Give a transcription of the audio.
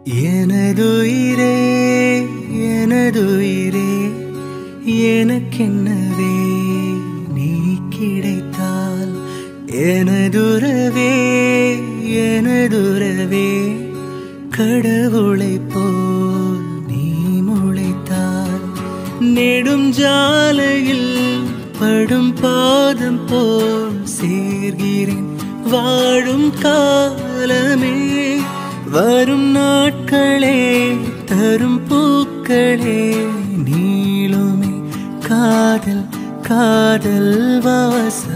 எனதுயிரே எனதுயிரே எனக்கென்னவே நீ கிடைத்தால் எனதுறவே எனதுறவே கடவுளை போல் நீ முளைத்தால் நெடும் ஜாலையில் படும் பாதம் போல் சேர்கிறேன் வாழும் காலமே வரும் நாட்களே தரும் பூக்களே நீளுமே காதல் காதல் வாசம்